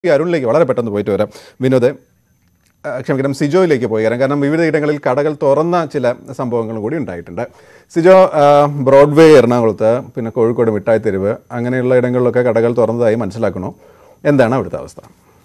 ഈ അരുണിലേക്ക് വളരെ പെട്ടെന്ന് പോയിട്ട് വരാം വിനോദ് ആ, ക്ഷമിക്കണം സിജോയിലേക്ക് പോയി വരാം കാരണം വിവിധ ഇടങ്ങളിൽ കടകൾ തുറന്ന ചില സംഭവങ്ങളും കൂടി ഉണ്ടായിട്ടുണ്ട് സിജോ ആ, ബ്രോഡ്വേ എറണാകുളത്ത് പിന്നെ കോഴിക്കോട് മിഠായി തെരുവ് അങ്ങനെയുള്ള ഇടങ്ങളിലൊക്കെ കടകൾ തുറന്നതായി മനസ്സിലാക്കണോ എന്താണ് അവിടുത്തെ അവസ്ഥ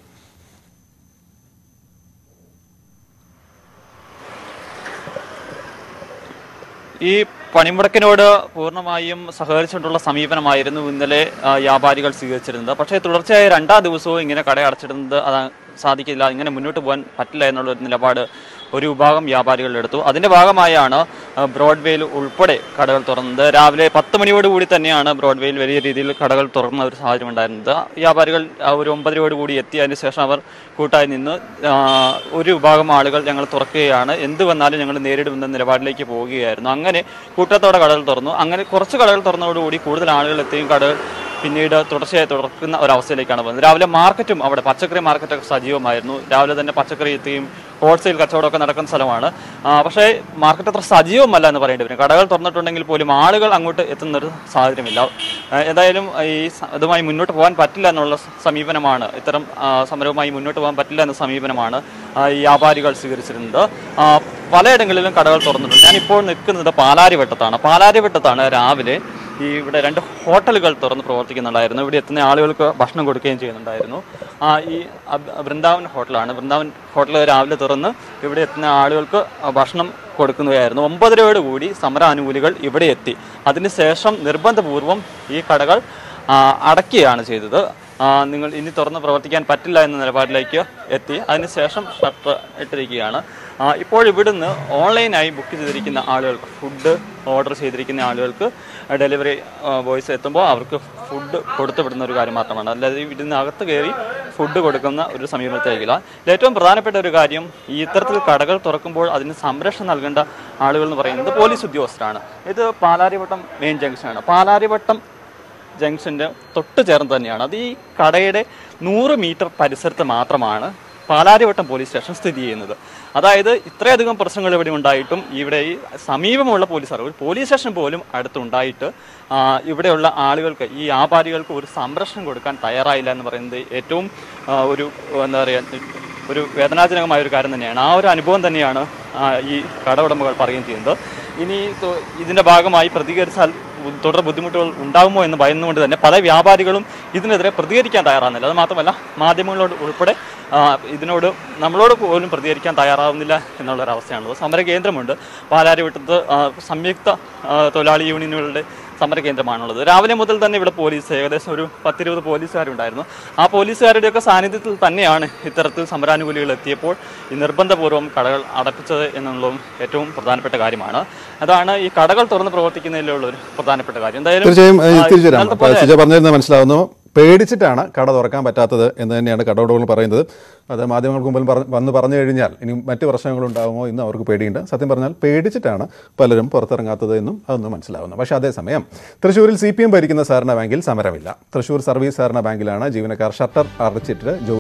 ഈ പണിമുടക്കിനോട് പൂർണ്ണമായും സഹകരിച്ചുകൊണ്ടുള്ള സമീപനമായിരുന്നു ഇന്നലെ ആ, വ്യാപാരികൾ സ്വീകരിച്ചിരുന്നത് പക്ഷേ തുടർച്ചയായ രണ്ടാം ദിവസവും ഇങ്ങനെ കട അടച്ചിടുന്നത് അത് സാധിക്കില്ല ഇങ്ങനെ മുന്നോട്ട് പോകാൻ പറ്റില്ല എന്നുള്ള ഒരു നിലപാട് ഒരു വിഭാഗം വ്യാപാരികൾ എടുത്തു അതിന്റെ ഭാഗമായാണ് ആ, ബ്രോഡ്വേയിൽ ഉൾപ്പെടെ കടകൾ തുറന്നത് രാവിലെ പത്ത് മണിയോട് കൂടി തന്നെയാണ് ബ്രോഡ്വേയിൽ വലിയ രീതിയിൽ കടകൾ തുറന്ന ഒരു സാഹചര്യം ഉണ്ടായിരുന്നത് വ്യാപാരികൾ ആ, ഒരു ഒമ്പതരയോട് കൂടി എത്തി അതിന് ശേഷം അവർ കൂട്ടായി നിന്ന് ആ, ഒരു വിഭാഗം ആളുകൾ ഞങ്ങൾ തുറക്കുകയാണ് എന്ത് വന്നാലും ഞങ്ങൾ നേരിടുമെന്ന നിലപാടിലേക്ക് പോവുകയായിരുന്നു അങ്ങനെ കൂട്ടത്തോടെ കടകൾ തുറന്നു അങ്ങനെ കുറച്ച് കടകൾ തുറന്നതോടുകൂടി കൂടുതൽ ആളുകൾ എത്തുകയും കടകൾ പിന്നീട് തുടർച്ചയായി തുറക്കുന്ന ഒരവസ്ഥയിലേക്കാണ് പോകുന്നത് രാവിലെ മാർക്കറ്റും അവിടെ പച്ചക്കറി മാർക്കറ്റൊക്കെ സജീവമായിരുന്നു രാവിലെ തന്നെ പച്ചക്കറി എത്തുകയും ഹോൾസെയിൽ കച്ചവടമൊക്കെ നടക്കുന്ന സ്ഥലമാണ് ആ, പക്ഷേ മാർക്കറ്റ് അത്ര സജീവമല്ല എന്ന് പറയേണ്ടി വരും കടകൾ തുറന്നിട്ടുണ്ടെങ്കിൽ പോലും ആളുകൾ അങ്ങോട്ട് എത്തുന്നൊരു സാഹചര്യമില്ല ആ, ഏതായാലും ഈ സ- ഇതുമായി മുന്നോട്ട് പോകാൻ പറ്റില്ല എന്നുള്ള സ- സമീപനമാണ് ഇത്തരം ആ, സമരവുമായി മുന്നോട്ട് പോകാൻ പറ്റില്ല എന്ന സമീപനമാണ് ആ, ഈ വ്യാപാരികൾ സ്വീകരിച്ചിരുന്നത് ആ, പലയിടങ്ങളിലും കടകൾ തുറന്നിട്ടുണ്ട് ഞാനിപ്പോൾ നിൽക്കുന്നത് പാലാരിവട്ടത്താണ് പാലാരിവട്ടത്താണ് രാവിലെ ഈ ഇവിടെ രണ്ട് ഹോട്ടലുകൾ തുറന്ന് പ്രവർത്തിക്കുന്നുണ്ടായിരുന്നു ഇവിടെ എത്തുന്ന ആളുകൾക്ക് ഭക്ഷണം കൊടുക്കുകയും ചെയ്യുന്നുണ്ടായിരുന്നു ആ, ഈ അബ്- വൃന്ദാവൻ ഹോട്ടലാണ് വൃന്ദാവൻ ഹോട്ടൽ രാവിലെ തുറന്ന് ഇവിടെ എത്തുന്ന ആളുകൾക്ക് ആ, ഭക്ഷണം കൊടുക്കുകയായിരുന്നു ഒമ്പതരയോട് കൂടി സമരാനുകൂലികൾ ഇവിടെ എത്തി അതിനുശേഷം നിർബന്ധപൂർവം ഈ കടകൾ ആ, അടയ്ക്കുകയാണ് ചെയ്തത് ആ, നിങ്ങൾ ഇനി തുറന്ന് പ്രവർത്തിക്കാൻ പറ്റില്ല എന്ന നിലപാടിലേക്ക് എത്തി അതിനുശേഷം ഷട്ടർ ഇട്ടിരിക്കുകയാണ് ആ, ഇപ്പോൾ ഇവിടുന്ന് ഓൺലൈനായി ബുക്ക് ചെയ്തിരിക്കുന്ന ആളുകൾക്ക് ഫുഡ് ഓർഡർ ചെയ്തിരിക്കുന്ന ആളുകൾക്ക് ഡെലിവറി ബോയ്സ് എത്തുമ്പോൾ അവർക്ക് ഫുഡ് കൊടുത്തു വിടുന്ന ഒരു കാര്യം മാത്രമാണ് അല്ലാതെ ഇവിടുന്ന് അകത്ത് കയറി ഫുഡ് കൊടുക്കുന്ന ഒരു സമീപനത്തിലേക്കില്ല ഇതിൽ ഏറ്റവും പ്രധാനപ്പെട്ട ഒരു കാര്യം ഈ ഇത്തരത്തിൽ കടകൾ തുറക്കുമ്പോൾ അതിന് സംരക്ഷണം നൽകേണ്ട ആളുകൾ എന്ന് പറയുന്നത് പോലീസ് ഉദ്യോഗസ്ഥരാണ് ഇത് പാലാരിവട്ടം മെയിൻ ജംഗ്ഷനാണ് പാലാരിവട്ടം ജംഗ്ഷൻ്റെ തൊട്ട് ചേർന്ന് തന്നെയാണ് അത് ഈ കടയുടെ നൂറ് മീറ്റർ പരിസരത്ത് മാത്രമാണ് പാലാരിവട്ടം പോലീസ് സ്റ്റേഷൻ സ്ഥിതി ചെയ്യുന്നത് അതായത് ഇത്രയധികം പ്രശ്നങ്ങൾ ഇവിടെ ഉണ്ടായിട്ടും ഇവിടെ ഈ സമീപമുള്ള പോലീസ് അറിവ് പോലീസ് സ്റ്റേഷൻ പോലും അടുത്തുണ്ടായിട്ട് ആ, ഇവിടെയുള്ള ആളുകൾക്ക് ഈ വ്യാപാരികൾക്ക് ഒരു സംരക്ഷണം കൊടുക്കാൻ തയ്യാറായില്ല എന്ന് പറയുന്നത് ഏറ്റവും ആ, ഒരു എന്താ പറയുക ഒരു വേദനാജനകമായ ഒരു കാര്യം തന്നെയാണ് ആ ഒരു അനുഭവം തന്നെയാണ് ആ, ഈ കട ഉടമകൾ പറയുകയും ചെയ്യുന്നത് ഇനി തൊ- ഇതിന്റെ ഭാഗമായി പ്രതികരിച്ചാൽ ബു- തുടർ ബുദ്ധിമുട്ടുകൾ ഉണ്ടാകുമോ എന്ന് ഭയന്നുകൊണ്ട് തന്നെ പല വ്യാപാരികളും ഇതിനെതിരെ പ്രതികരിക്കാൻ തയ്യാറാകുന്നില്ല അത് മാത്രമല്ല മാധ്യമങ്ങളോട് ഉൾപ്പെടെ ആ, ഇതിനോട് നമ്മളോട് പോലും പ്രതികരിക്കാൻ തയ്യാറാവുന്നില്ല എന്നുള്ളൊരവസ്ഥയാണുള്ളത് സമര കേന്ദ്രമുണ്ട് പാലാരിവട്ടത്ത് ആ, സംയുക്ത ആ, തൊഴിലാളി യൂണിയനുകളുടെ സമര കേന്ദ്രമാണുള്ളത് രാവിലെ മുതൽ തന്നെ ഇവിടെ പോലീസ് ഏകദേശം ഒരു പത്തിരുപത് പോലീസുകാരുണ്ടായിരുന്നു ആ പോലീസുകാരുടെയൊക്കെ സാന്നിധ്യത്തിൽ തന്നെയാണ് ഇത്തരത്തിൽ സമരാനുകൂലികൾ എത്തിയപ്പോൾ ഈ നിർബന്ധപൂർവ്വം കടകൾ അടപ്പിച്ചത് എന്നുള്ളതും ഏറ്റവും പ്രധാനപ്പെട്ട കാര്യമാണ് അതാണ് ഈ കടകൾ തുറന്ന് പ്രവർത്തിക്കുന്നതിലുള്ള ഒരു പ്രധാനപ്പെട്ട കാര്യം എന്തായാലും തീർച്ചയായും ഏഹ്, ആ, തിരിച്ചു തരാം ഇന്നലത്തെ അപ്പോൾ പോലെ സിജോ പറഞ്ഞിരുന്നത് മനസ്സിലാവുന്നു പേടിച്ചിട്ടാണ് കട തുറക്കാൻ പറ്റാത്തത് എന്ന് തന്നെയാണ് കട ഉടമകൾ പറയുന്നത് അത് മാധ്യമങ്ങൾക്ക് മുമ്പിൽ പറഞ്ഞ് വന്ന് പറഞ്ഞു കഴിഞ്ഞാൽ ഇനി മറ്റ് പ്രശ്നങ്ങളുണ്ടാകുമോ എന്ന് അവർക്ക് പേടിയുണ്ട് സത്യം പറഞ്ഞാൽ പേടിച്ചിട്ടാണ് പലരും പുറത്തിറങ്ങാത്തത് എന്നും അതൊന്നും മനസ്സിലാവുന്നു പക്ഷേ അതേസമയം തൃശ്ശൂരിൽ സി പി എം ഭരിക്കുന്ന സഹകരണ ബാങ്കിൽ സമരമില്ല തൃശ്ശൂർ സർവീസ് സഹകരണ ബാങ്കിലാണ് ജീവനക്കാർ ഷട്ടർ അടച്ചിട്ട് ജോലി